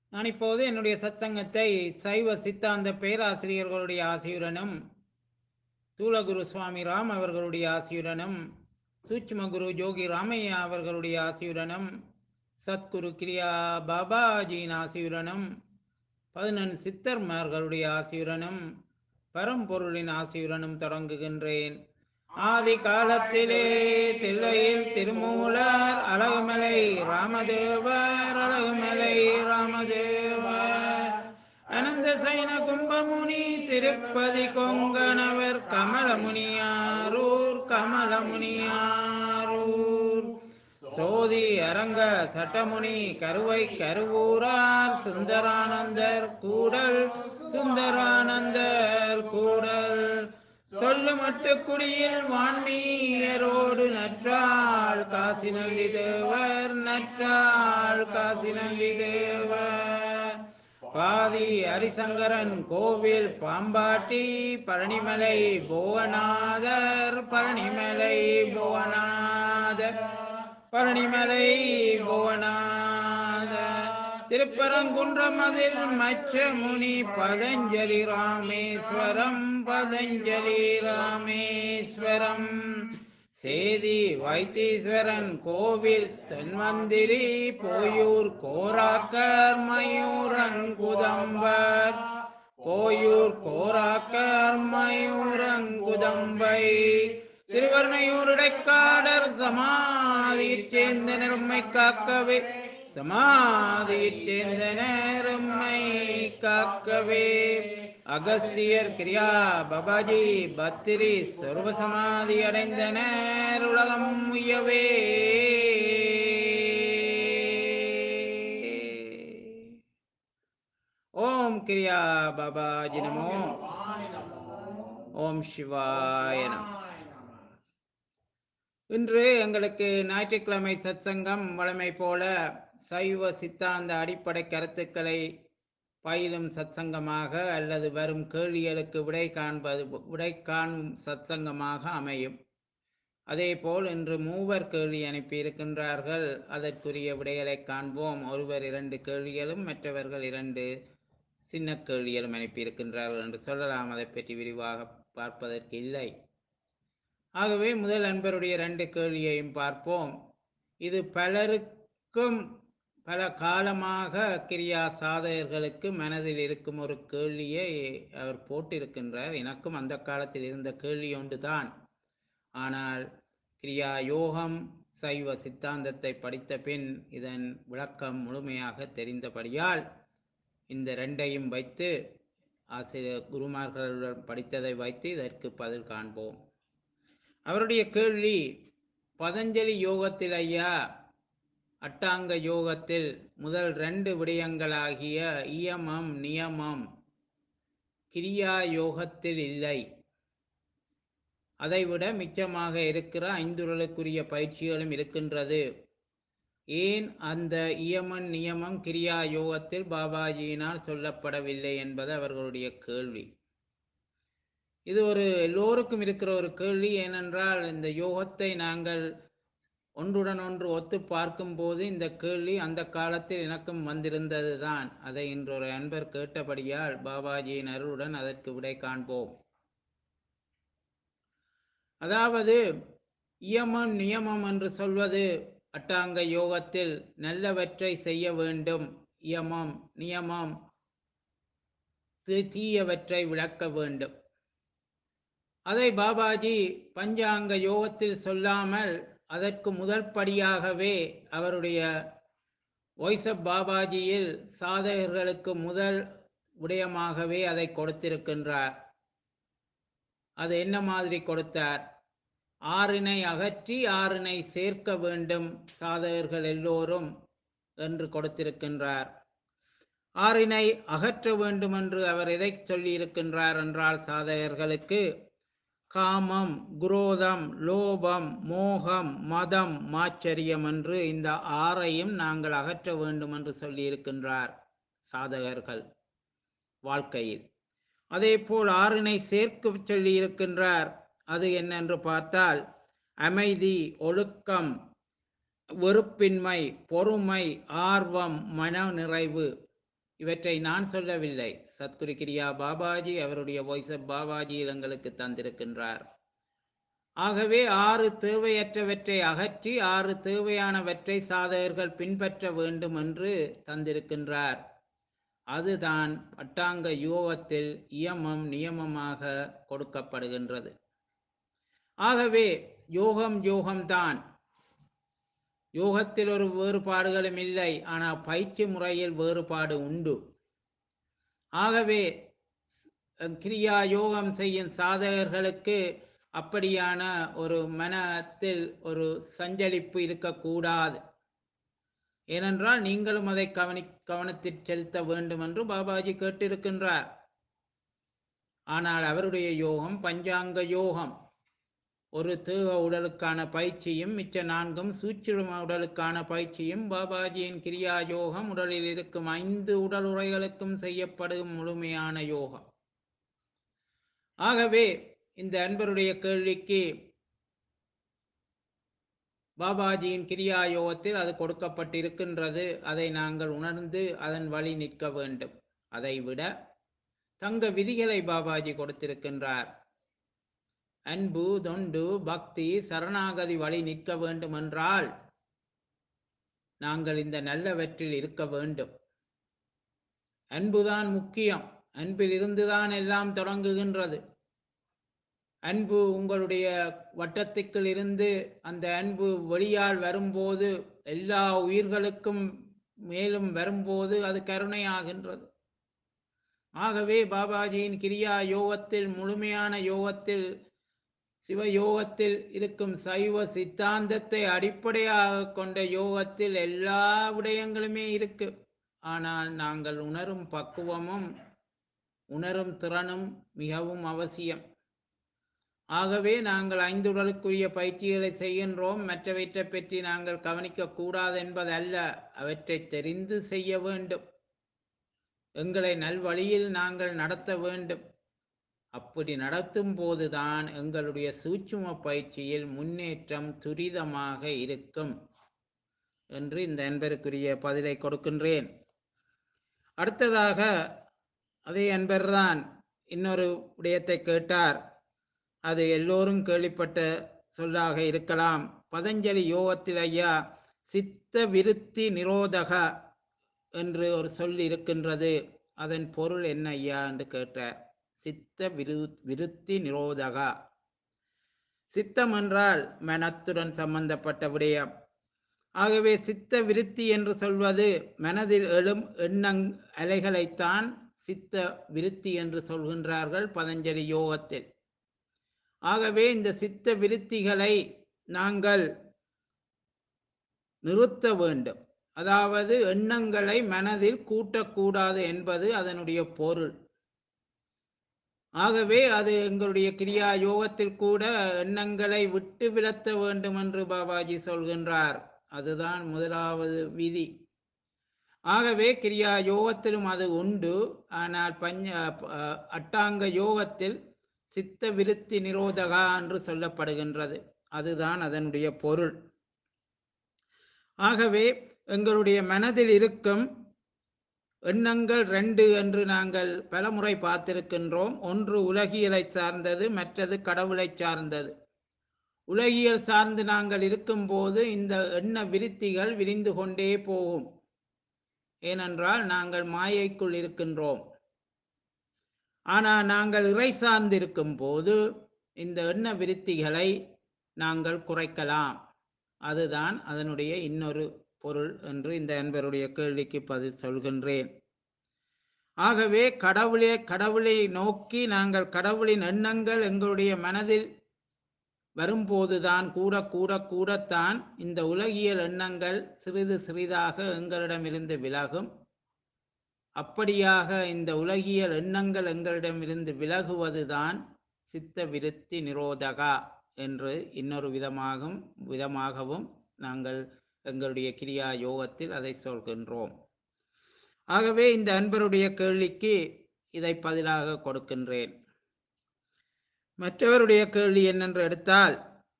நான் இப்போது என்னுடைய சத்சங்கத்தை சைவ சித்தாந்த பேராசிரியர்களுடைய ஆசியுடனும் தூலகுரு சுவாமி ராம் அவர்களுடைய ஆசியுடனும் சூட்சும குரு ஜோகி ராமையா அவர்களுடைய ஆசியுடனும் சத்குரு கிரியா பாபாஜியின் ஆசியுடனும் பதினெண் சித்தர்மார்களுடைய ஆசியுடனும் பரம்பொருளின் ஆசியுடனும் தொடங்குகின்றேன் ஆதி காலத்திலே தில்லையில் திருமூலர் அழகுமலை ராமதேவர் அழகுமலை ராமதேவர் அனந்த சைன கும்பமுனி திருப்பதி கொங்கணவர் கமலமுனியாரூர் கமலமுனியாரூர் சோதி அரங்க சட்டமுனி கருவை கருவூரார் சுந்தரானந்தர் கூடல் சுந்தரானந்தர் கூடல் சொல்லு மட்டு குடியில் வான்மீயரோடு நற்றாள் காசி நந்தி தேவர் நற்றாள் காசி நந்தி தேவர் பாதி ஹரிசங்கரன் கோவில் பாம்பாட்டி பழனிமலை புவனாதர் பழனிமலை புவனாதர் பழனிமலை புவனாதர் திருப்பரங்குன்றம் அதில் மச்ச முனி பதஞ்சலி ராமேஸ்வரம் பதஞ்சலி ராமேஸ்வரம் சேதி வைத்தீஸ்வரன் கோவில் தென்மந்திரி போயூர் கோராக்கர் மயூரங்குதம்பர் போயூர் கோராக்கர் மயூரங்குதம்பை திருவர்ணையூருடைக்காடர் சமாதியைச் சேர்ந்த நெருமை காக்கவே சமாதியைச் சேர்ந்த நேரும்மை காக்கவே அகஸ்தியர் கிரியா பபாஜி பத்திரி சர்வ சமாதி அடைந்தனர் உலகம் உயவே ஓம் கிரியா பாபாஜி நமோ ஓம் சிவாய நமோ இன்று எங்களுக்கு ஞாயிற்றுக்கிழமை சத்சங்கம் வழமை போல சைவ சித்தாந்த அடிப்படை கருத்துக்களை பயிலும் சத்சங்கமாக அல்லது வரும் கேள்விகளுக்கு விடை காண்பது விடை காணும் சத்சங்கமாக அமையும் அதேபோல் இன்று மூவர் கேள்வி அனுப்பியிருக்கின்றார்கள் அதற்குரிய விடைகளை காண்போம் ஒருவர் இரண்டு கேள்விகளும் மற்றவர்கள் இரண்டு சின்ன கேள்விகளும் அனுப்பியிருக்கின்றார்கள் என்று சொல்லலாம் அதை பற்றி விரிவாக பார்ப்பதற்கு இல்லை ஆகவே முதல் நண்பருடைய ரெண்டு கேள்வியையும் பார்ப்போம் இது பலருக்கும் பல காலமாக கிரியா சாதகர்களுக்கு மனதில் இருக்கும் ஒரு கேள்வியை அவர் போட்டிருக்கின்றார் எனக்கும் அந்த காலத்தில் இருந்த கேள்வி ஒன்று தான் ஆனால் கிரியா யோகம் சைவ சித்தாந்தத்தை படித்த பின் இதன் விளக்கம் முழுமையாக தெரிந்தபடியால் இந்த ரெண்டையும் வைத்து ஆசிரியர் குருமார்களுடன் படித்ததை வைத்து இதற்கு பதில் காண்போம் அவருடைய கேள்வி பதஞ்சலி யோகத்தில் ஐயா அட்டாங்க யோகத்தில் முதல் ரெண்டு விடயங்களாகிய இயமம் நியமம் கிரியா யோகத்தில் இல்லை அதைவிட மிச்சமாக இருக்கிற ஐந்துரலுக்குரிய பயிற்சிகளும் இருக்கின்றது ஏன் அந்த இயமன் நியமம் கிரியா யோகத்தில் பாபாஜியினால் சொல்லப்படவில்லை என்பது அவர்களுடைய கேள்வி இது ஒரு எல்லோருக்கும் இருக்கிற ஒரு கேள்வி ஏனென்றால் இந்த யோகத்தை நாங்கள் ஒன்றுடன் ஒன்று ஒத்து பார்க்கும்போது இந்த கேள்வி அந்த காலத்தில் எனக்கும் வந்திருந்தது தான் அதை இன்று ஒரு அன்பர் கேட்டபடியால் பாபாஜியின் அருளுடன் அதற்கு விடை காண்போம் அதாவது இயமம் நியமம் என்று சொல்வது அட்டாங்க யோகத்தில் நல்லவற்றை செய்ய வேண்டும் இயமம் நியமம் தீயவற்றை விளக்க வேண்டும் அதை பாபாஜி பஞ்சாங்க யோகத்தில் சொல்லாமல் அதற்கு முதல் படியாகவே அவருடைய வாய்ஸ் ஆஃப் பாபாஜியில் சாதகர்களுக்கு முதல் விடயமாகவே அதை கொடுத்திருக்கின்றார் அது என்ன மாதிரி கொடுத்தார் ஆறினை அகற்றி ஆறினை சேர்க்க வேண்டும் சாதகர்கள் எல்லோரும் என்று கொடுத்திருக்கின்றார் ஆறினை அகற்ற வேண்டும் என்று அவர் எதை சொல்லியிருக்கின்றார் என்றால் சாதகர்களுக்கு காமம் குரோதம் லோபம் மோகம் மதம் மாச்சரியம் என்று இந்த ஆறையும் நாங்கள் அகற்ற வேண்டும் என்று சொல்லியிருக்கின்றார் சாதகர்கள் வாழ்க்கையில் அதே போல் ஆறினை சேர்க்க சொல்லியிருக்கின்றார் அது என்னென்று பார்த்தால் அமைதி ஒழுக்கம் வெறுப்பின்மை பொறுமை ஆர்வம் மன நிறைவு இவற்றை நான் சொல்லவில்லை சத்குரு கிரியா பாபாஜி அவருடைய வாய்ஸ் ஆஃப் பாபாஜியில் எங்களுக்கு தந்திருக்கின்றார் ஆகவே ஆறு தேவையற்றவற்றை அகற்றி ஆறு தேவையானவற்றை சாதகர்கள் பின்பற்ற வேண்டும் என்று தந்திருக்கின்றார் அதுதான் பட்டாங்க யோகத்தில் இயமம் நியமமாக கொடுக்கப்படுகின்றது ஆகவே யோகம் யோகம்தான் யோகத்தில் ஒரு வேறுபாடுகளும் இல்லை ஆனால் பயிற்சி முறையில் வேறுபாடு உண்டு ஆகவே கிரியா யோகம் செய்யும் சாதகர்களுக்கு அப்படியான ஒரு மனத்தில் ஒரு சஞ்சலிப்பு இருக்கக்கூடாது ஏனென்றால் நீங்களும் அதை கவனி கவனத்தில் செலுத்த வேண்டும் என்று பாபாஜி கேட்டிருக்கின்றார் ஆனால் அவருடைய யோகம் பஞ்சாங்க யோகம் ஒரு தேக உடலுக்கான பயிற்சியும் மிச்ச நான்கும் சூட்சும உடலுக்கான பயிற்சியும் பாபாஜியின் கிரியா யோகம் உடலில் இருக்கும் ஐந்து உடல் உரைகளுக்கும் செய்யப்படும் முழுமையான யோகம் ஆகவே இந்த அன்பருடைய கேள்விக்கு பாபாஜியின் கிரியா யோகத்தில் அது கொடுக்கப்பட்டிருக்கின்றது அதை நாங்கள் உணர்ந்து அதன் வழி நிற்க வேண்டும் அதை விட தங்க விதிகளை பாபாஜி கொடுத்திருக்கின்றார் அன்பு தொண்டு பக்தி சரணாகதி வழி நிற்க வேண்டும் என்றால் நாங்கள் இந்த நல்லவற்றில் இருக்க வேண்டும் அன்புதான் முக்கியம் அன்பில் இருந்துதான் எல்லாம் தொடங்குகின்றது அன்பு உங்களுடைய வட்டத்துக்குள் இருந்து அந்த அன்பு வெளியால் வரும்போது எல்லா உயிர்களுக்கும் மேலும் வரும்போது அது கருணையாகின்றது ஆகவே பாபாஜியின் கிரியா யோகத்தில் முழுமையான யோகத்தில் சிவயோகத்தில் இருக்கும் சைவ சித்தாந்தத்தை அடிப்படையாக கொண்ட யோகத்தில் எல்லா விடயங்களுமே இருக்கு ஆனால் நாங்கள் உணரும் பக்குவமும் உணரும் திறனும் மிகவும் அவசியம் ஆகவே நாங்கள் ஐந்துடலுக்குரிய பயிற்சிகளை செய்கின்றோம் மற்றவற்றை பற்றி நாங்கள் கவனிக்க கூடாது என்பதல்ல அவற்றை தெரிந்து செய்ய வேண்டும் எங்களை நல்வழியில் நாங்கள் நடத்த வேண்டும் அப்படி நடத்தும் போதுதான் எங்களுடைய சூட்சும பயிற்சியில் முன்னேற்றம் துரிதமாக இருக்கும் என்று இந்த அன்பருக்குரிய பதிலை கொடுக்கின்றேன் அடுத்ததாக அதே அன்பர்தான் இன்னொரு விடயத்தை கேட்டார் அது எல்லோரும் கேள்விப்பட்ட சொல்லாக இருக்கலாம் பதஞ்சலி யோகத்தில் ஐயா சித்த விருத்தி நிரோதக என்று ஒரு சொல் இருக்கின்றது அதன் பொருள் என்ன ஐயா என்று கேட்டார் சித்த விரு விருத்தி நிரோதகா சித்தம் என்றால் மனத்துடன் சம்பந்தப்பட்ட விடயம் ஆகவே சித்த விருத்தி என்று சொல்வது மனதில் எழும் எண்ணங் அலைகளைத்தான் சித்த விருத்தி என்று சொல்கின்றார்கள் பதஞ்சலி யோகத்தில் ஆகவே இந்த சித்த விருத்திகளை நாங்கள் நிறுத்த வேண்டும் அதாவது எண்ணங்களை மனதில் கூட்டக்கூடாது என்பது அதனுடைய பொருள் ஆகவே அது எங்களுடைய கிரியா யோகத்தில் கூட எண்ணங்களை விட்டு விலத்த வேண்டும் என்று பாபாஜி சொல்கின்றார் அதுதான் முதலாவது விதி ஆகவே கிரியா யோகத்திலும் அது உண்டு ஆனால் பஞ்ச அட்டாங்க யோகத்தில் சித்த விருத்தி நிரோதகா என்று சொல்லப்படுகின்றது அதுதான் அதனுடைய பொருள் ஆகவே எங்களுடைய மனதில் இருக்கும் எண்ணங்கள் ரெண்டு என்று நாங்கள் பலமுறை பார்த்திருக்கின்றோம் ஒன்று உலகியலை சார்ந்தது மற்றது கடவுளை சார்ந்தது உலகியல் சார்ந்து நாங்கள் இருக்கும்போது இந்த எண்ண விருத்திகள் விரிந்து கொண்டே போகும் ஏனென்றால் நாங்கள் மாயைக்குள் இருக்கின்றோம் ஆனால் நாங்கள் இறை சார்ந்து இருக்கும் போது இந்த எண்ண விருத்திகளை நாங்கள் குறைக்கலாம் அதுதான் அதனுடைய இன்னொரு பொருள் என்று இந்த அன்பருடைய கேள்விக்கு பதில் சொல்கின்றேன் ஆகவே கடவுளே கடவுளை நோக்கி நாங்கள் கடவுளின் எண்ணங்கள் எங்களுடைய மனதில் வரும்போதுதான் கூட கூட கூடத்தான் இந்த உலகியல் எண்ணங்கள் சிறிது சிறிதாக எங்களிடமிருந்து விலகும் அப்படியாக இந்த உலகியல் எண்ணங்கள் எங்களிடமிருந்து விலகுவதுதான் சித்த விருத்தி நிரோதகா என்று இன்னொரு விதமாகவும் விதமாகவும் நாங்கள் எங்களுடைய கிரியா யோகத்தில் அதை சொல்கின்றோம் ஆகவே இந்த அன்பருடைய கேள்விக்கு இதை பதிலாக கொடுக்கின்றேன் மற்றவருடைய கேள்வி என்னென்று எடுத்தால்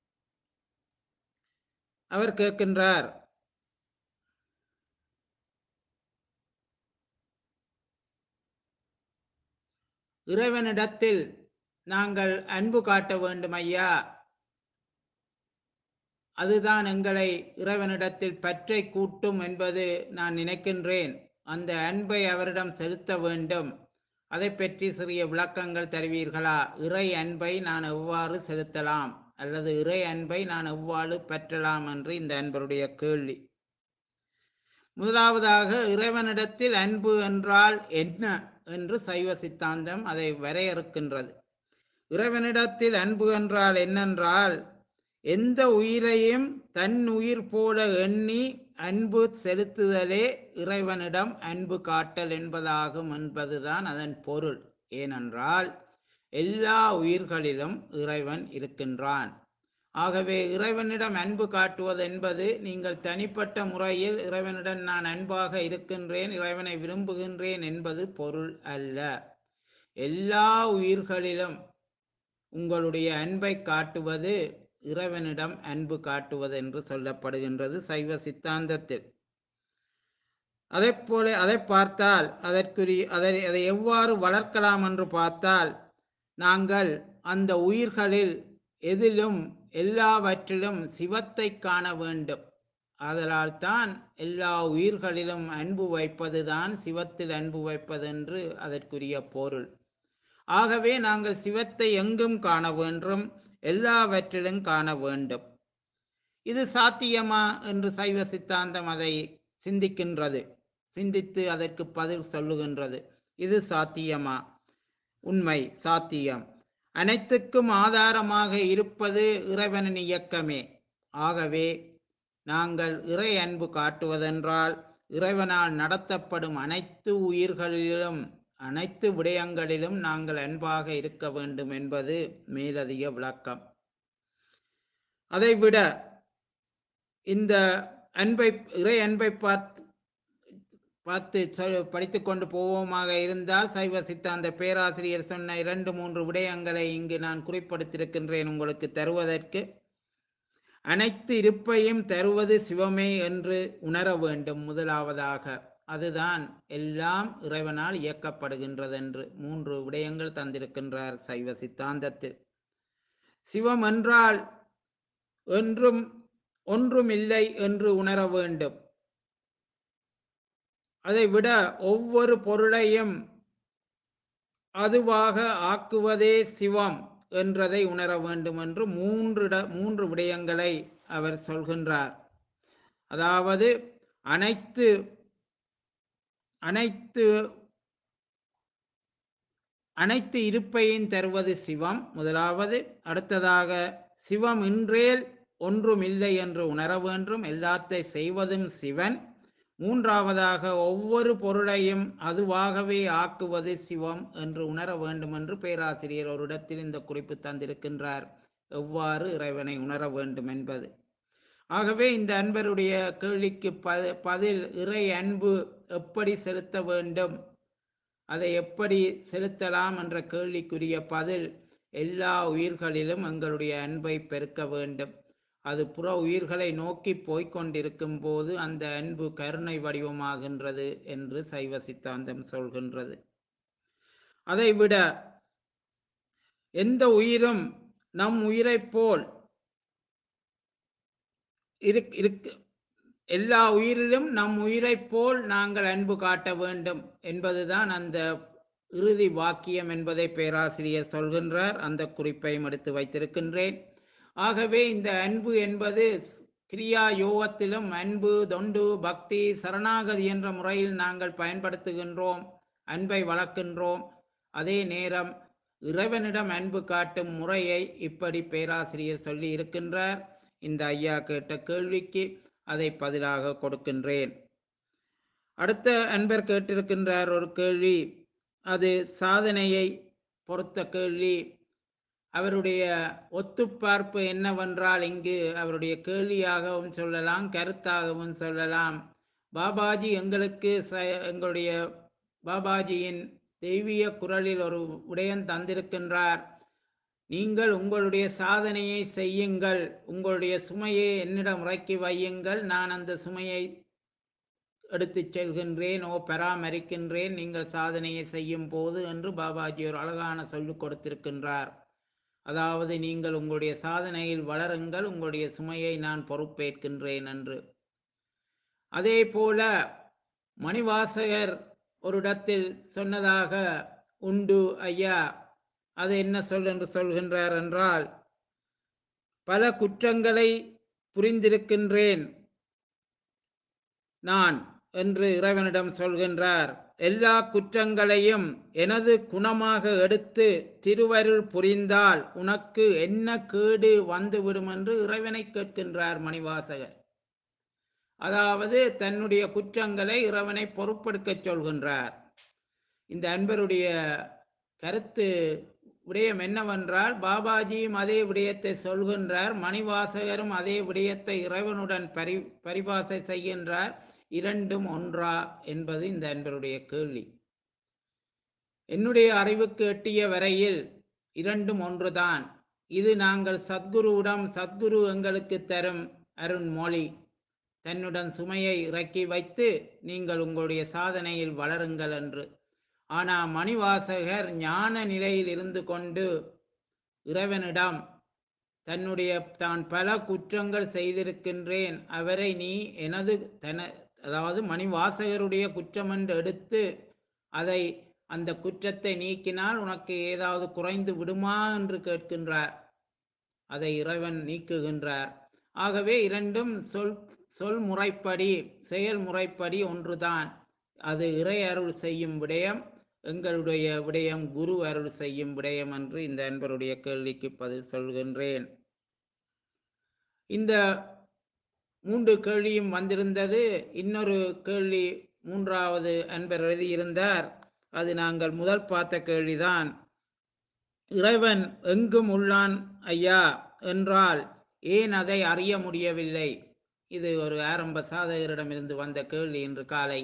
அவர் கேட்கின்றார் இறைவனிடத்தில் நாங்கள் அன்பு காட்ட வேண்டும் ஐயா அதுதான் எங்களை இறைவனிடத்தில் பற்றை கூட்டும் என்பது நான் நினைக்கின்றேன் அந்த அன்பை அவரிடம் செலுத்த வேண்டும் அதை பற்றி சிறிய விளக்கங்கள் தருவீர்களா இறை அன்பை நான் எவ்வாறு செலுத்தலாம் அல்லது இறை அன்பை நான் எவ்வாறு பெற்றலாம் என்று இந்த அன்பருடைய கேள்வி முதலாவதாக இறைவனிடத்தில் அன்பு என்றால் என்ன என்று சைவ சித்தாந்தம் அதை வரையறுக்கின்றது இறைவனிடத்தில் அன்பு என்றால் என்னென்றால் எந்த உயிரையும் தன் உயிர் போல எண்ணி அன்பு செலுத்துதலே இறைவனிடம் அன்பு காட்டல் என்பதாகும் என்பதுதான் அதன் பொருள் ஏனென்றால் எல்லா உயிர்களிலும் இறைவன் இருக்கின்றான் ஆகவே இறைவனிடம் அன்பு காட்டுவது என்பது நீங்கள் தனிப்பட்ட முறையில் இறைவனிடம் நான் அன்பாக இருக்கின்றேன் இறைவனை விரும்புகின்றேன் என்பது பொருள் அல்ல எல்லா உயிர்களிலும் உங்களுடைய அன்பை காட்டுவது இறைவனிடம் அன்பு காட்டுவது என்று சொல்லப்படுகின்றது சைவ சித்தாந்தத்தில் அதை போல அதை பார்த்தால் அதற்குரிய அதை அதை எவ்வாறு வளர்க்கலாம் என்று பார்த்தால் நாங்கள் அந்த உயிர்களில் எதிலும் எல்லாவற்றிலும் சிவத்தை காண வேண்டும் ஆதலால் தான் எல்லா உயிர்களிலும் அன்பு வைப்பதுதான் சிவத்தில் அன்பு வைப்பது என்று அதற்குரிய பொருள் ஆகவே நாங்கள் சிவத்தை எங்கும் காண வேண்டும் எல்லாவற்றிலும் காண வேண்டும் இது சாத்தியமா என்று சைவ சித்தாந்தம் அதை சிந்திக்கின்றது சிந்தித்து அதற்கு பதில் சொல்லுகின்றது இது சாத்தியமா உண்மை சாத்தியம் அனைத்துக்கும் ஆதாரமாக இருப்பது இறைவனின் இயக்கமே ஆகவே நாங்கள் இறை அன்பு காட்டுவதென்றால் இறைவனால் நடத்தப்படும் அனைத்து உயிர்களிலும் அனைத்து விடயங்களிலும் நாங்கள் அன்பாக இருக்க வேண்டும் என்பது மேலதிக விளக்கம் அதைவிட இந்த அன்பை இறை அன்பை பார்த்து பார்த்து படித்து கொண்டு போவோமாக இருந்தால் சைவ சித்தாந்த பேராசிரியர் சொன்ன இரண்டு மூன்று விடயங்களை இங்கு நான் குறிப்பிடுத்திருக்கின்றேன் உங்களுக்கு தருவதற்கு அனைத்து இருப்பையும் தருவது சிவமே என்று உணர வேண்டும் முதலாவதாக அதுதான் எல்லாம் இறைவனால் இயக்கப்படுகின்றது என்று மூன்று விடயங்கள் தந்திருக்கின்றார் சைவ சித்தாந்தத்தில் சிவம் என்றால் என்றும் ஒன்றும் இல்லை என்று உணர வேண்டும் அதை விட ஒவ்வொரு பொருளையும் அதுவாக ஆக்குவதே சிவம் என்றதை உணர வேண்டும் என்று மூன்று மூன்று விடயங்களை அவர் சொல்கின்றார் அதாவது அனைத்து அனைத்து அனைத்து இருப்பையும் தருவது சிவம் முதலாவது அடுத்ததாக சிவம் இன்றேல் ஒன்றும் இல்லை என்று உணர வேண்டும் எல்லாத்தை செய்வதும் சிவன் மூன்றாவதாக ஒவ்வொரு பொருளையும் அதுவாகவே ஆக்குவது சிவம் என்று உணர வேண்டும் என்று பேராசிரியர் ஒரு இடத்தில் இந்த குறிப்பு தந்திருக்கின்றார் எவ்வாறு இறைவனை உணர வேண்டும் என்பது ஆகவே இந்த அன்பருடைய கேள்விக்கு ப பதில் இறை அன்பு எப்படி செலுத்த வேண்டும் அதை எப்படி செலுத்தலாம் என்ற கேள்விக்குரிய பதில் எல்லா உயிர்களிலும் எங்களுடைய அன்பை பெருக்க வேண்டும் அது புற உயிர்களை நோக்கி போய்கொண்டிருக்கும் போது அந்த அன்பு கருணை வடிவமாகின்றது என்று சைவ சித்தாந்தம் சொல்கின்றது அதைவிட எந்த உயிரும் நம் உயிரைப் போல் இருக்கு எல்லா உயிரிலும் நம் உயிரைப் போல் நாங்கள் அன்பு காட்ட வேண்டும் என்பதுதான் அந்த இறுதி வாக்கியம் என்பதை பேராசிரியர் சொல்கின்றார் அந்த குறிப்பையும் எடுத்து வைத்திருக்கின்றேன் ஆகவே இந்த அன்பு என்பது கிரியா யோகத்திலும் அன்பு தொண்டு பக்தி சரணாகதி என்ற முறையில் நாங்கள் பயன்படுத்துகின்றோம் அன்பை வளர்க்கின்றோம் அதே நேரம் இறைவனிடம் அன்பு காட்டும் முறையை இப்படி பேராசிரியர் சொல்லி இருக்கின்றார் இந்த ஐயா கேட்ட கேள்விக்கு அதை பதிலாக கொடுக்கின்றேன் அடுத்த அன்பர் கேட்டிருக்கின்றார் ஒரு கேள்வி அது சாதனையை பொறுத்த கேள்வி அவருடைய ஒத்துப்பார்ப்பு என்னவென்றால் இங்கு அவருடைய கேள்வியாகவும் சொல்லலாம் கருத்தாகவும் சொல்லலாம் பாபாஜி எங்களுக்கு ச எங்களுடைய பாபாஜியின் தெய்வீக குரலில் ஒரு உடையன் தந்திருக்கின்றார் நீங்கள் உங்களுடைய சாதனையை செய்யுங்கள் உங்களுடைய சுமையை என்னிடம் இறக்கி வையுங்கள் நான் அந்த சுமையை எடுத்துச் செல்கின்றேன் ஓ பராமரிக்கின்றேன் நீங்கள் சாதனையை செய்யும் போது என்று பாபாஜி ஒரு அழகான சொல்லிக் கொடுத்திருக்கின்றார் அதாவது நீங்கள் உங்களுடைய சாதனையில் வளருங்கள் உங்களுடைய சுமையை நான் பொறுப்பேற்கின்றேன் என்று அதே போல மணிவாசகர் ஒரு இடத்தில் சொன்னதாக உண்டு ஐயா அது என்ன சொல் என்று சொல்கின்றார் என்றால் பல குற்றங்களை புரிந்திருக்கின்றேன் நான் என்று இறைவனிடம் சொல்கின்றார் எல்லா குற்றங்களையும் எனது குணமாக எடுத்து திருவருள் புரிந்தால் உனக்கு என்ன கேடு வந்துவிடும் என்று இறைவனை கேட்கின்றார் மணிவாசகர் அதாவது தன்னுடைய குற்றங்களை இறைவனை பொறுப்பெடுக்கச் சொல்கின்றார் இந்த அன்பருடைய கருத்து விடயம் என்னவென்றால் பாபாஜியும் அதே விடயத்தை சொல்கின்றார் மணிவாசகரும் அதே விடயத்தை இறைவனுடன் பரி பரிபாசை செய்கின்றார் இரண்டும் ஒன்றா என்பது இந்த அன்பருடைய கேள்வி என்னுடைய அறிவுக்கு எட்டிய வரையில் இரண்டும் ஒன்றுதான் இது நாங்கள் சத்குருவிடம் சத்குரு எங்களுக்கு தரும் அருண்மொழி தன்னுடன் சுமையை இறக்கி வைத்து நீங்கள் உங்களுடைய சாதனையில் வளருங்கள் என்று ஆனா மணிவாசகர் ஞான நிலையில் இருந்து கொண்டு இறைவனிடம் தன்னுடைய தான் பல குற்றங்கள் செய்திருக்கின்றேன் அவரை நீ எனது தன அதாவது மணிவாசகருடைய குற்றம் என்று எடுத்து அதை அந்த குற்றத்தை நீக்கினால் உனக்கு ஏதாவது குறைந்து விடுமா என்று கேட்கின்றார் அதை இறைவன் நீக்குகின்றார் ஆகவே இரண்டும் சொல் சொல் முறைப்படி செயல்முறைப்படி ஒன்றுதான் அது இறை அருள் செய்யும் விடயம் எங்களுடைய விடயம் குரு அருள் செய்யும் விடயம் என்று இந்த அன்பருடைய கேள்விக்கு பதில் சொல்கின்றேன் இந்த மூன்று கேள்வியும் வந்திருந்தது இன்னொரு கேள்வி மூன்றாவது அன்பர் எழுதியிருந்தார் அது நாங்கள் முதல் பார்த்த கேள்விதான் இறைவன் எங்கும் உள்ளான் ஐயா என்றால் ஏன் அதை அறிய முடியவில்லை இது ஒரு ஆரம்ப சாதகரிடமிருந்து வந்த கேள்வி இன்று காலை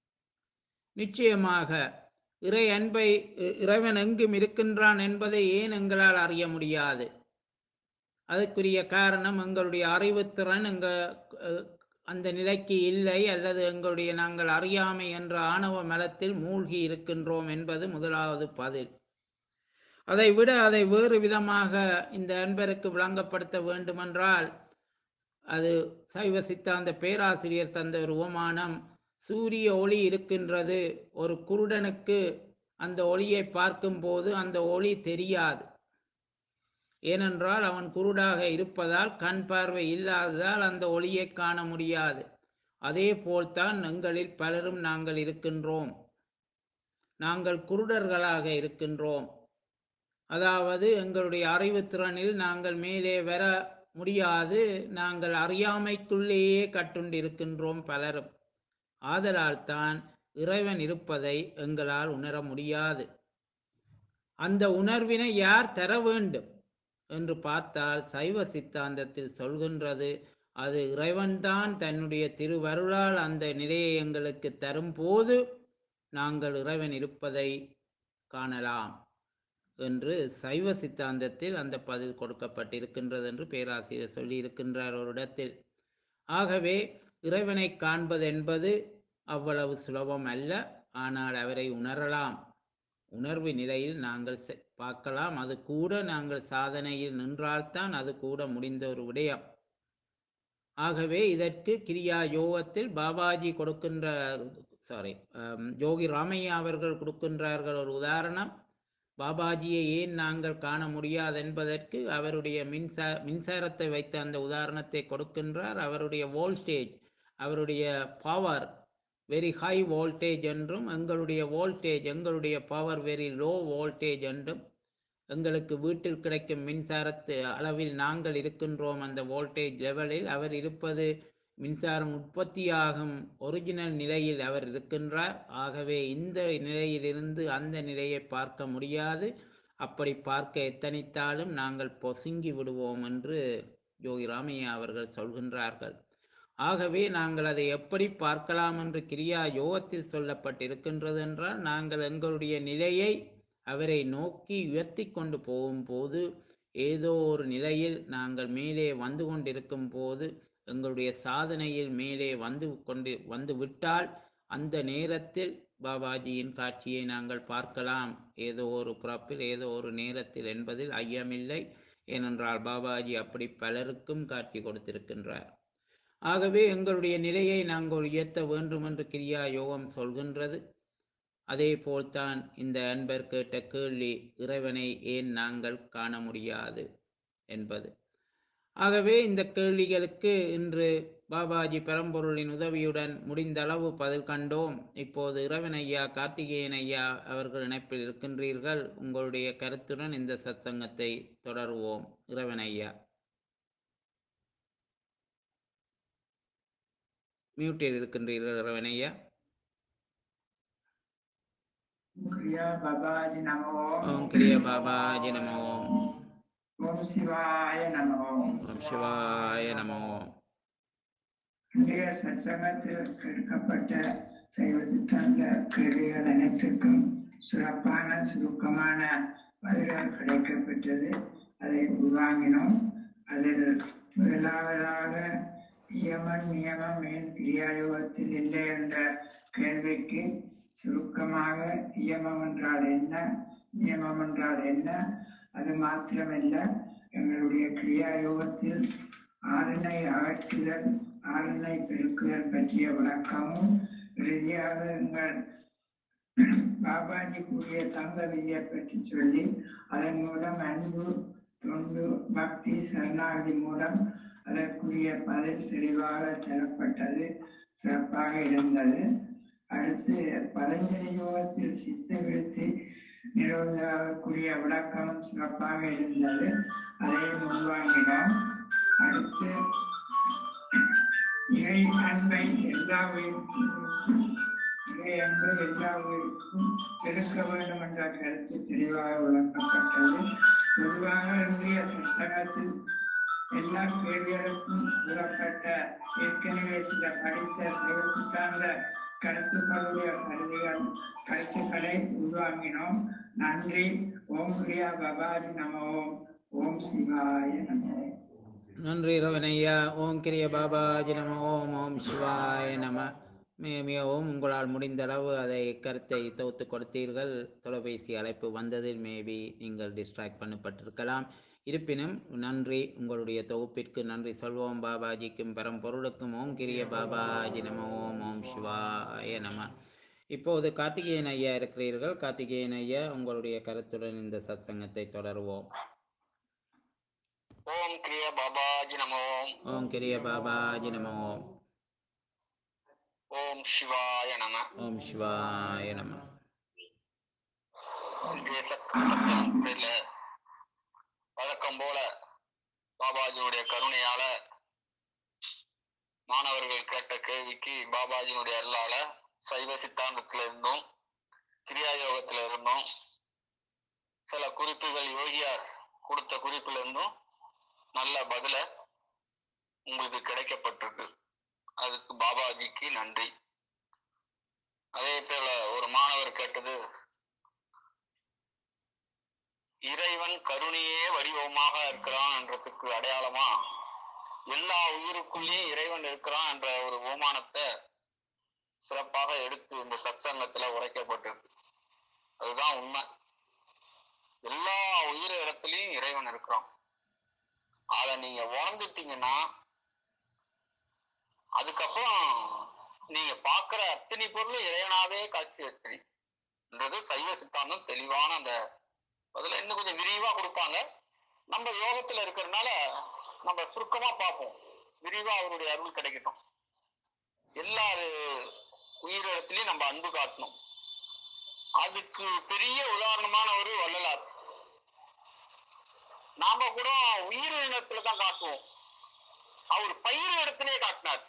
நிச்சயமாக இறை அன்பை இ- இறைவன் எங்கும் இருக்கின்றான் என்பதை ஏன் எங்களால் அறிய முடியாது அதற்குரிய காரணம் எங்களுடைய அறிவுத்திறன் எங்க அஹ், அந்த நிலைக்கு இல்லை அல்லது எங்களுடைய நாங்கள் அறியாமை என்ற ஆணவ மலத்தில் மூழ்கி இருக்கின்றோம் என்பது முதலாவது பதில் அதை விட அதை வேறு விதமாக இந்த அன்பருக்கு விளங்கப்படுத்த வேண்டுமென்றால் அது சைவ சித்தாந்த பேராசிரியர் தந்த ஒரு உவமானம் சூரிய ஒளி இருக்கின்றது ஒரு குருடனுக்கு அந்த ஒளியை பார்க்கும்போது அந்த ஒளி தெரியாது ஏனென்றால் அவன் குருடாக இருப்பதால் கண் பார்வை இல்லாததால் அந்த ஒளியை காண முடியாது அதே போல்தான் எங்களில் பலரும் நாங்கள் இருக்கின்றோம் நாங்கள் குருடர்களாக இருக்கின்றோம் அதாவது எங்களுடைய அறிவுத்திறனில் நாங்கள் மேலே வர முடியாது நாங்கள் அறியாமைக்குள்ளேயே கட்டுண்டிருக்கின்றோம் பலரும் ஆதலால் தான் இறைவன் இருப்பதை எங்களால் உணர முடியாது அந்த உணர்வினை யார் தர வேண்டும் என்று பார்த்தால் சைவ சித்தாந்தத்தில் சொல்கின்றது அது இறைவன்தான் தன்னுடைய திருவருளால் அந்த நிலையை எங்களுக்கு தரும்போது நாங்கள் இறைவன் இருப்பதை காணலாம் என்று சைவ சித்தாந்தத்தில் அந்த பதில் கொடுக்கப்பட்டிருக்கின்றது என்று பேராசிரியர் சொல்லியிருக்கின்றார் ஒரு இடத்தில் ஆகவே இறைவனை காண்பது என்பது அவ்வளவு சுலபம் அல்ல ஆனால் அவரை உணரலாம் உணர்வு நிலையில் நாங்கள் செ- பார்க்கலாம் அது கூட நாங்கள் சாதனையில் நின்றால்தான் அது கூட முடிந்த ஒரு விடயம் ஆகவே இதற்கு கிரியா யோகத்தில் பாபாஜி கொடுக்கின்ற சாரி யோகி ராமையா அவர்கள் கொடுக்கின்றார்கள் ஒரு உதாரணம் பாபாஜியை ஏன் நாங்கள் காண முடியாது என்பதற்கு அவருடைய மின்சார மின்சாரத்தை வைத்த அந்த உதாரணத்தை கொடுக்கின்றார் அவருடைய வோல்டேஜ் அவருடைய பவர் வெரி ஹை வோல்டேஜ் என்றும் எங்களுடைய வோல்டேஜ் எங்களுடைய பவர் வெரி லோ வோல்டேஜ் என்றும் எங்களுக்கு வீட்டில் கிடைக்கும் மின்சாரத்து அளவில் நாங்கள் இருக்கின்றோம் அந்த வோல்டேஜ் லெவலில் அவர் இருப்பது மின்சாரம் உற்பத்தியாகும் ஒரிஜினல் நிலையில் அவர் இருக்கின்றார் ஆகவே இந்த நிலையிலிருந்து அந்த நிலையை பார்க்க முடியாது அப்படி பார்க்க எத்தனித்தாலும் நாங்கள் பொசுங்கி விடுவோம் என்று யோகி ராமையா அவர்கள் சொல்கின்றார்கள் ஆகவே நாங்கள் அதை எப்படி பார்க்கலாம் என்று கிரியா யோகத்தில் சொல்லப்பட்டிருக்கின்றது என்றால் நாங்கள் எங்களுடைய நிலையை அவரை நோக்கி உயர்த்தி கொண்டு போகும்போது ஏதோ ஒரு நிலையில் நாங்கள் மேலே வந்து கொண்டிருக்கும் போது எங்களுடைய சாதனையில் மேலே வந்து கொண்டு வந்து விட்டால் அந்த நேரத்தில் பாபாஜியின் காட்சியை நாங்கள் பார்க்கலாம் ஏதோ ஒரு பிறப்பில் ஏதோ ஒரு நேரத்தில் என்பதில் ஐயமில்லை ஏனென்றால் பாபாஜி அப்படி பலருக்கும் காட்சி கொடுத்திருக்கின்றார் ஆகவே எங்களுடைய நிலையை நாங்கள் உயர்த்த வேண்டும் என்று கிரியா யோகம் சொல்கின்றது அதே போல்தான் இந்த அன்பர் கேட்ட கேள்வி இறைவனை ஏன் நாங்கள் காண முடியாது என்பது ஆகவே இந்த கேள்விகளுக்கு இன்று பாபாஜி பரம்பொருளின் உதவியுடன் முடிந்த அளவு பதில் கண்டோம் இப்போது இறைவன் ஐயா கார்த்திகேயன் ஐயா அவர்கள் இணைப்பில் இருக்கின்றீர்கள் உங்களுடைய கருத்துடன் இந்த சத்சங்கத்தை தொடருவோம் இறைவன் ஐயா மியூட்டில் இருக்கின்றீர்கள் இறைவன் ஐயா கிரியா பாபாஜி நமோ ஓம் கிரிய பாபாஜி நமோ ஓம் சிவாய நமோ ஓம் சிவாய நமோ இன்றைய சத்சங்கத்தில் எடுக்கப்பட்ட சைவ சித்தாந்த கேள்விகள் அனைத்துக்கும் சிறப்பான சுருக்கமான பதில்கள் கிடைக்கப்பெற்றது அதை உள்வாங்கினோம் அதில் முதலாவதாக நியமம் நியமம் ஏன் கிரியாயோகத்தில் இல்லை என்ற கேள்விக்கு சுருக்கமாக நியமம் என்றால் என்ன நியமம் என்றால் என்ன அது மாத்திரமல்ல எங்களுடைய கிரியாயோகத்தில் ஆறினை அகற்றுதல் ஆறினை பெருக்குதல் பற்றிய விளக்கமும் இறுதியாக எங்கள் பாபாஜி கூறிய தங்க விதியை பற்றி சொல்லி அதன் மூலம் அன்பு தொண்டு பக்தி சரணாகதி மூலம் அதற்குரிய பதில் தெளிவாக தரப்பட்டது சிறப்பாக இருந்தது அடுத்து பதஞ்சலி யோகத்தில் சித்த விருத்தி நிறுவனக்கூடிய விளக்கமும் சிறப்பாக இருந்தது அதை முன்வாங்கினோம் அடுத்து இறை அன்பை எல்லா உயிருக்கும் இறை அன்பை எல்லா உயிருக்கும் எடுக்க வேண்டும் என்ற கருத்து தெளிவாக விளக்கப்பட்டது பொதுவாக இன்றைய சங்கத்தில் எல்லா கேள்விகளுக்கும் விடப்பட்ட ஏற்கனவே சில படித்த சைவ சித்தாந்த கருத்துக்களுடைய கருதிகள் கருத்துக்களை உள்வாங்கினோம் நன்றி ஓம் கிரியா பபாஜி நம ஓம் ஓம் சிவாய நம நன்றி ரவணையா ஓம் கிரிய பாபாஜி நம ஓம் ஓம் சிவாய நம மிக மிகவும் உங்களால் முடிந்த அளவு அதை கருத்தை தொகுத்து கொடுத்தீர்கள் தொலைபேசி அழைப்பு வந்ததில் மேபி நீங்கள் டிஸ்ட்ராக்ட் பண்ணப்பட்டிருக்கலாம் இருப்பினும் நன்றி உங்களுடைய தொகுப்பிற்கு நன்றி சொல்வோம் பாபாஜிக்கும் பரம்பொருளுக்கும் ஓம் கிரிய பாபாஜி நம ஓம் ஓம் சிவாய நம இப்போது கார்த்திகேயன் ஐயா இருக்கிறீர்கள் கார்த்திகேயன் ஐயா உங்களுடைய கருத்துடன் இந்த சத்சங்கத்தை தொடருவோம் ஓம் கிரிய பாபாஜி நமோ ஓம் கிரிய பாபாஜி நம ஓம் ஓம் சிவாய நம ஓம் சிவாய நம இன்றைய சத்- சத்சங்கத்தில வழக்கம் போல பாபாஜியுடைய கருணையால மாணவர்கள் கேட்ட கேள்விக்கு பாபாஜியினுடைய அருளால சைவ சித்தாந்தத்துல இருந்தும் கிரியா யோகத்துல இருந்தும் சில குறிப்புகள் யோகியார் கொடுத்த குறிப்புல இருந்தும் நல்ல பதில உங்களுக்கு கிடைக்கப்பட்டிருக்கு அதுக்கு பாபாஜிக்கு நன்றி அதே போல ஒரு மாணவர் கேட்டது இறைவன் கருணையே வடிவமாக இருக்கிறான் என்றதுக்கு அடையாளமா எல்லா உயிருக்குள்ளேயும் இறைவன் இருக்கிறான் என்ற ஒரு ஓமானத்தை சிறப்பாக எடுத்து இந்த சத்சங்கத்துல உரைக்கப்பட்டிருக்கு அதுதான் உண்மை எல்லா உயிர் இடத்துலயும் இறைவன் இருக்கிறான் அத நீங்க உணர்ந்துட்டீங்கன்னா அதுக்கப்புறம் நீங்க பாக்குற அத்தனை பொருளும் இறைவனாவே காட்சி அத்தனைன்றது சைவ சித்தாந்தம் தெளிவான அந்த அதுல இன்னும் கொஞ்சம் விரிவா கொடுப்பாங்க நம்ம யோகத்துல இருக்கிறதுனால நம்ம சுருக்கமா பார்ப்போம் விரிவா அவருடைய அருள் கிடைக்கட்டும் எல்லா உயிரிடத்திலையும் நம்ம அன்பு காட்டணும் அதுக்கு பெரிய உதாரணமான ஒரு வள்ளலார் நாம கூட உயிரினத்துல தான் காட்டுவோம் அவர் பயிர் இடத்திலே காட்டினார்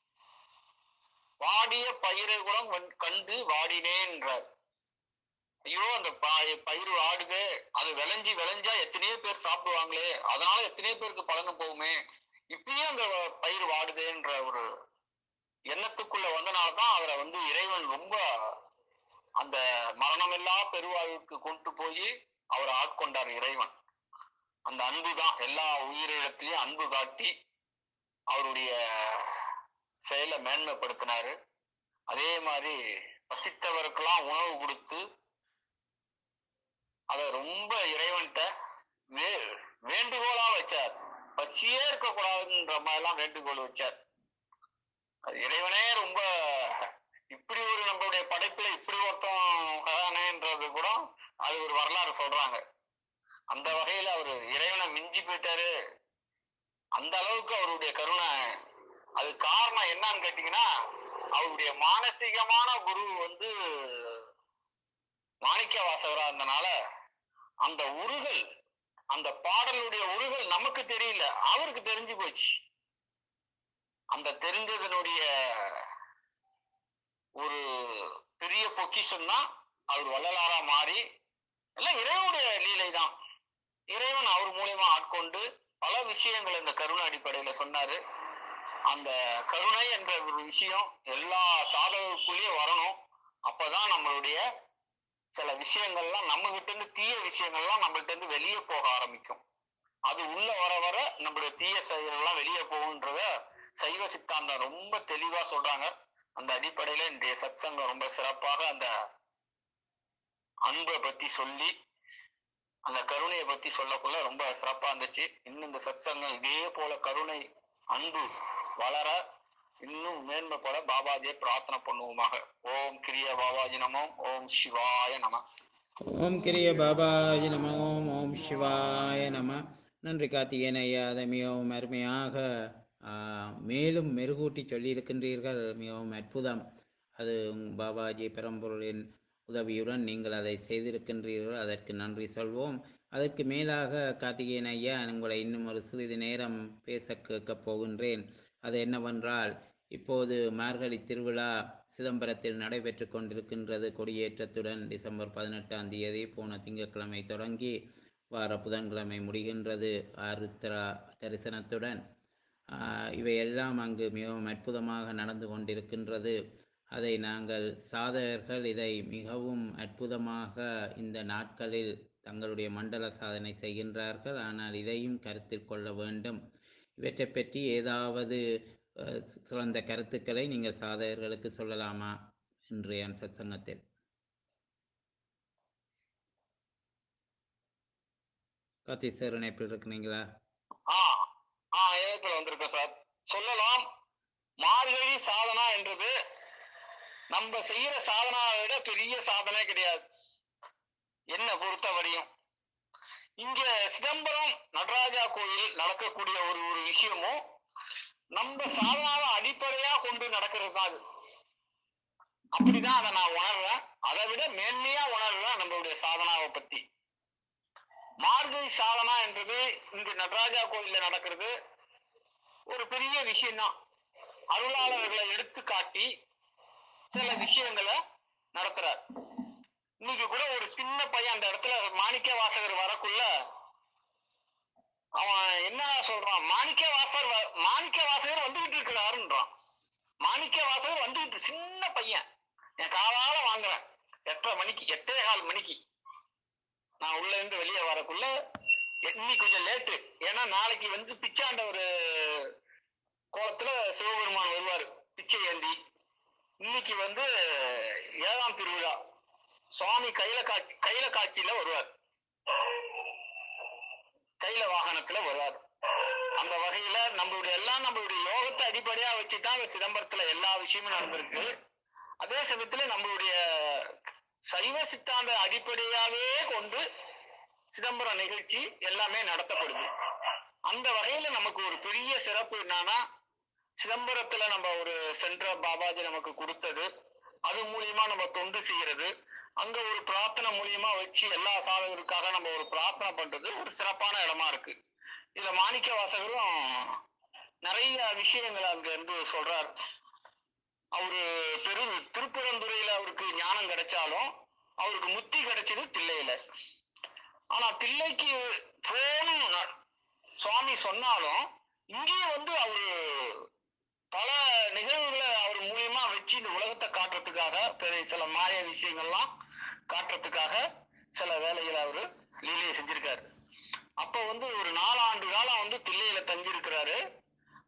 வாடிய பயிரை கூட வந்- கண்டு வாடினேன்றார் ஐயோ அந்த ப- பயிர் வாடுது அது விளைஞ்சி விளைஞ்சா எத்தனையோ பேர் சாப்பிடுவாங்களே அதனால எத்தனையோ பேருக்கு பலனு போகுமே இப்பயும் அந்த பயிர் வாடுதேன்ற ஒரு எண்ணத்துக்குள்ள வந்தனாலதான் அவரை வந்து இறைவன் ரொம்ப அந்த மரணமில்லா பெருவாழ்வுக்கு கொண்டு போய் அவரை ஆட்கொண்டார் இறைவன் அந்த அன்பு தான் எல்லா உயிரிழத்திலையும் அன்பு காட்டி அவருடைய செயலை மேன்மைப்படுத்தினாரு அதே மாதிரி பசித்தவருக்கெல்லாம் உணவு கொடுத்து அத ரொம்ப இறைவன்கிட்ட வே வேண்டுகோளா வச்சார் பசியே இருக்க கூடாதுன்ற மாதிரி எல்லாம் வேண்டுகோள் வச்சார் அது இறைவனே ரொம்ப இப்படி ஒரு நம்மளுடைய படைப்புல இப்படி ஒருத்தன் தானேன்றது கூட அது ஒரு வரலாறு சொல்றாங்க அந்த வகையில அவரு இறைவனை மிஞ்சி போயிட்டாரு அந்த அளவுக்கு அவருடைய கருணை அது காரணம் என்னன்னு கேட்டீங்கன்னா அவருடைய மானசீகமான குரு வந்து மாணிக்க வாசகரா இருந்தனால அந்த உருகல் அந்த பாடலுடைய உருகல் நமக்கு தெரியல அவருக்கு தெரிஞ்சு போச்சு அந்த தெரிஞ்சதனுடைய ஒரு பெரிய பொக்கிஷம் தான் அவர் வள்ளலாரா மாறி எல்லாம் இறைவனுடைய லீலை தான் இறைவன் அவர் மூலியமா ஆட்கொண்டு பல விஷயங்கள் இந்த கருணை அடிப்படையில சொன்னாரு அந்த கருணை என்ற ஒரு விஷயம் எல்லா சாதகருக்குள்ளேயும் வரணும் அப்பதான் நம்மளுடைய சில விஷயங்கள்லாம் நம்ம கிட்ட இருந்து தீய விஷயங்கள்லாம் நம்மள்ட்ட இருந்து வெளியே போக ஆரம்பிக்கும் அது உள்ள வர வர நம்மளுடைய தீய செயல்கள்லாம் வெளியே போகுன்றத சைவ சித்தாந்தம் ரொம்ப தெளிவா சொல்றாங்க அந்த அடிப்படையில இன்றைய சத்சங்கம் ரொம்ப சிறப்பாக அந்த அன்பை பத்தி சொல்லி அந்த கருணையை பத்தி சொல்லக்குள்ள ரொம்ப சிறப்பா இருந்துச்சு இன்னும் இந்த சத்சங்கம் இதே போல கருணை அன்பு வளர இன்னும் மேன்மைப்பட பாபாஜியை பிரார்த்தனை பண்ணுவோமாக ஓம் கிரிய பாபாஜி நமோ ஓம் சிவாய நம ஓம் கிரிய பாபாஜி நம ஓம் ஓம் சிவாய நம நன்றி கார்த்திகேயன் ஐயா அதை மிகவும் அருமையாக ஆ, மேலும் மெருகூட்டி சொல்லியிருக்கின்றீர்கள் மிகவும் அற்புதம் அது உங் பாபாஜி பெரம்பொருளின் உதவியுடன் நீங்கள் அதை செய்திருக்கின்றீர்கள் அதற்கு நன்றி சொல்வோம் அதற்கு மேலாக கார்த்திகேயன் ஐயா உங்களை இன்னும் ஒரு சிறிது நேரம் பேச கேட்கப் போகின்றேன் அது என்னவென்றால் இப்போது மார்கழி திருவிழா சிதம்பரத்தில் நடைபெற்று கொண்டிருக்கின்றது கொடியேற்றத்துடன் டிசம்பர் பதினெட்டாம் தேதி போன திங்கட்கிழமை தொடங்கி வார புதன்கிழமை முடிகின்றது ஆருத்ரா தரிசனத்துடன் ஆஹ், இவையெல்லாம் அங்கு மிகவும் அற்புதமாக நடந்து கொண்டிருக்கின்றது அதை நாங்கள் சாதகர்கள் இதை மிகவும் அற்புதமாக இந்த நாட்களில் தங்களுடைய மண்டல சாதனை செய்கின்றார்கள் ஆனால் இதையும் கருத்தில் கொள்ள வேண்டும் இவற்றை பற்றி ஏதாவது அஹ், சிறந்த கருத்துக்களை நீங்கள் சாதகர்களுக்கு சொல்லலாமா இன்றைய சத்சங்கத்தில் கார்த்தி சார் இணைப்பில் இருக்கிறீங்களா ஆ ஆ ஏகத்துல வந்திருக்கேன் சார் சொல்லலாம் மார்கழி சாதனா என்றது நம்ம செய்யற சாதனாவை விட பெரிய சாதனை கிடையாது என்ன பொறுத்த வரையும் இங்க சிதம்பரம் நடராஜா கோயில் நடக்கக்கூடிய ஒரு ஒரு விஷயமும் நம்ம சாதனாவை அடிப்படையா கொண்டு நடக்கிறது தான் அது அப்படிதான் அதை நான் உணர்றேன் அதை விட மேன்மையா உணர்றேன் நம்மளுடைய சாதனாவை பத்தி மார்கழி சாதனா என்றது இங்கு நடராஜா கோயில்ல நடக்கிறது ஒரு பெரிய விஷயம்தான் அருளாளர்களை எடுத்து காட்டி சில விஷயங்களை நடத்துறார் இன்னைக்கு கூட ஒரு சின்ன பையன் அந்த இடத்துல மாணிக்க வாசகர் வரக்குள்ள அவன் என்ன சொல்றான் மாணிக்க வாசகர் வ- மாணிக்க வாசகர் வந்துகிட்டு இருக்கிறாருன்றான் மாணிக்க வாசகர் வந்துகிட்டு சின்ன பையன் என் காலால வாங்குறேன் எட்டரை மணிக்கு எட்டே கால் மணிக்கு நான் உள்ள இருந்து வெளியே வரக்குள்ள இன்னைக்கு கொஞ்சம் லேட்டு ஏன்னா நாளைக்கு வந்து பிச்சாண்ட ஒரு கோலத்துல சிவபெருமான் வருவாரு பிச்சை ஏந்தி இன்னைக்கு வந்து ஏழாம் திருவிழா சுவாமி கையில காட்சி கையில காட்சியில வருவார் கையில வாகனத்துல வருவார் அந்த வகையில நம்மளுடைய எல்லாம் நம்மளுடைய யோகத்தை அடிப்படையா வச்சுதான் இந்த சிதம்பரத்துல எல்லா விஷயமும் நடந்திருக்கு அதே சமயத்துல நம்மளுடைய சைவ சித்தாந்த அடிப்படையாவே கொண்டு சிதம்பரம் நிகழ்ச்சி எல்லாமே நடத்தப்படுது அந்த வகையில நமக்கு ஒரு பெரிய சிறப்பு என்னன்னா சிதம்பரத்துல நம்ம ஒரு சென்ற பாபாஜி நமக்கு கொடுத்தது அது மூலியமா நம்ம தொண்டு செய்யறது அங்க ஒரு பிரார்த்தனை மூலியமா வச்சு எல்லா சாதகருக்காக நம்ம ஒரு பிரார்த்தனை பண்றது ஒரு சிறப்பான இடமா இருக்கு இதுல மாணிக்க வாசகரும் நிறைய விஷயங்கள் அங்க இருந்து சொல்றாரு அவரு பெரு திருப்பரந்துறையில அவருக்கு ஞானம் கிடைச்சாலும் அவருக்கு முத்தி கிடைச்சது தில்லையில ஆனா தில்லைக்கு போகணும் ந- சுவாமி சொன்னாலும் இங்கேயும் வந்து அவரு பல நிகழ்வுகளை அவர் மூலியமா வச்சு இந்த உலகத்தை காட்டுறதுக்காக பெரிய சில மாய விஷயங்கள்லாம் காட்டுறதுக்காக சில வேலைகளை அவரு லீலையை செஞ்சிருக்காரு அப்ப வந்து ஒரு நாலாண்டு காலம் வந்து தில்லையில தங்கி இருக்கிறாரு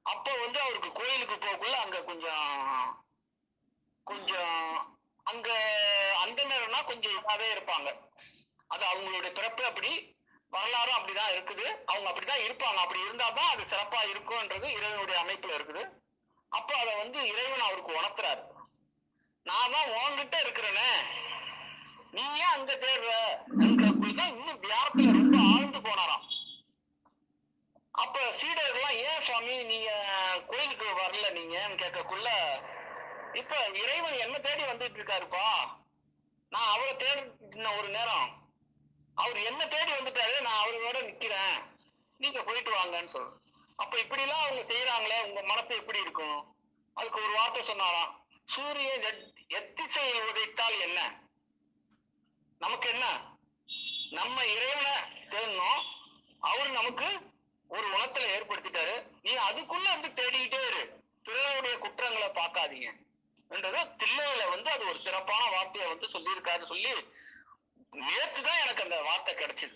அப்போ வந்து அவருக்கு கோயிலுக்கு போகக்குள்ள அங்க கொஞ்சம் கொஞ்சம் அங்க அந்த நேரம்னா கொஞ்சம் இதாவே இருப்பாங்க அது அவங்களுடைய பிறப்பு அப்படி வரலாறும் அப்படிதான் இருக்குது அவங்க அப்படிதான் இருப்பாங்க அப்படி இருந்தா தான் அது சிறப்பா இருக்கும்ன்றது இறைவனுடைய அமைப்புல இருக்குது அப்போ அதை வந்து இறைவன் அவருக்கு உணர்த்துறாரு நான் தான் உன்கிட்ட இருக்கிறேனே நீ ஏன் அங்க தேடுற தான் இன்னும் வியாரத்துல ரொம்ப ஆழ்ந்து போனாராம் அப்ப சீடர்கள்லாம் ஏன் சுவாமி நீங்க கோயிலுக்கு வரல நீங்கன்னு கேட்கக்குள்ள இப்ப இறைவன் என்ன தேடி வந்துட்டு இருக்காருப்பா நான் அவரை தேடின ஒரு நேரம் அவர் என்ன தேடி வந்துட்டாரு நான் அவரோட நிக்கிறேன் நீங்க போயிட்டு வாங்கன்னு சொல்லு அப்ப இப்படி எல்லாம் அவங்க செய்யறாங்களே உங்க மனசு எப்படி இருக்கும் அதுக்கு ஒரு வார்த்தை சொன்னாராம் சூரியன் எத்- எத்திசையில் உதைத்தால் என்ன நமக்கு என்ன நம்ம இறைவனை தேடணும் அவரு நமக்கு ஒரு உணத்துல ஏற்படுத்திட்டாரு நீ அதுக்குள்ள வந்து தேடிக்கிட்டே இரு பிறருடைய குற்றங்களை பார்க்காதீங்க என்றது தில்லையில வந்து அது ஒரு சிறப்பான வார்த்தையை வந்து சொல்லியிருக்காரு சொல்லி நேற்று தான் எனக்கு அந்த வார்த்தை கிடைச்சது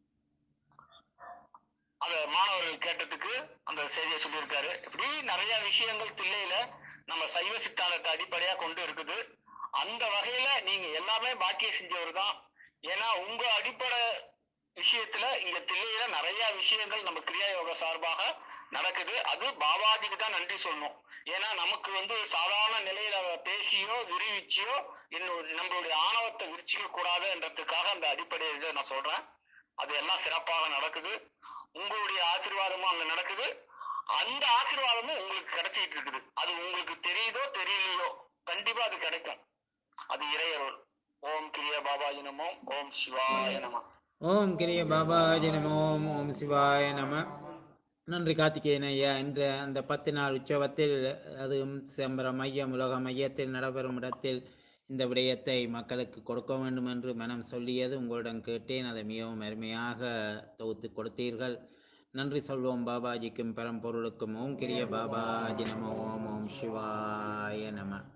அத மாணவர்கள் கேட்டதுக்கு அந்த செய்தியை சொல்லியிருக்காரு இப்படி நிறைய விஷயங்கள் தில்லையில நம்ம சைவ சித்தாந்தத்தை அடிப்படையா கொண்டு இருக்குது அந்த வகையில நீங்க எல்லாமே பாக்கியம் செஞ்சவர் தான் ஏன்னா உங்க அடிப்படை விஷயத்துல இங்க தில்லையில நிறைய விஷயங்கள் நம்ம கிரியா யோகா சார்பாக நடக்குது அது பாபாஜிக்கு தான் நன்றி சொல்லணும் ஏன்னா நமக்கு வந்து சாதாரண நிலையில பேசியோ விரிவிச்சியோ இன்னும் நம்மளுடைய ஆணவத்தை விரிச்சிக்க கூடாதுன்றதுக்காக அந்த அடிப்படை இதை நான் சொல்றேன் அது எல்லாம் சிறப்பாக நடக்குது உங்களுடைய ஆசீர்வாதமும் அங்க நடக்குது அந்த ஆசீர்வாதமும் உங்களுக்கு கிடைச்சிட்டு இருக்குது அது உங்களுக்கு தெரியுதோ தெரியலையோ கண்டிப்பா அது கிடைக்கும் அது இறையருள் ஓம் கிரிய பாபாஜி நமோ ஓம் சிவாய நம ஓம் கிரிய பாபாஜி நமோ ஓம் சிவாய நம நன்றி கார்த்திகேயன் ஐயா இன்று அந்த பத்து நாள் உற்சவத்தில் அதுவும் செம்பர மையம் உலக மையத்தில் நடைபெறும் இடத்தில் இந்த விடயத்தை மக்களுக்கு கொடுக்க வேண்டும் என்று மனம் சொல்லியது உங்களிடம் கேட்டேன் அதை மிகவும் அருமையாக தொகுத்து கொடுத்தீர்கள் நன்றி சொல்வோம் பாபாஜிக்கும் பரம்பொருளுக்கும் ஓம் கிரிய பாபாஜி நம ஓம் ஓம் சிவாய நம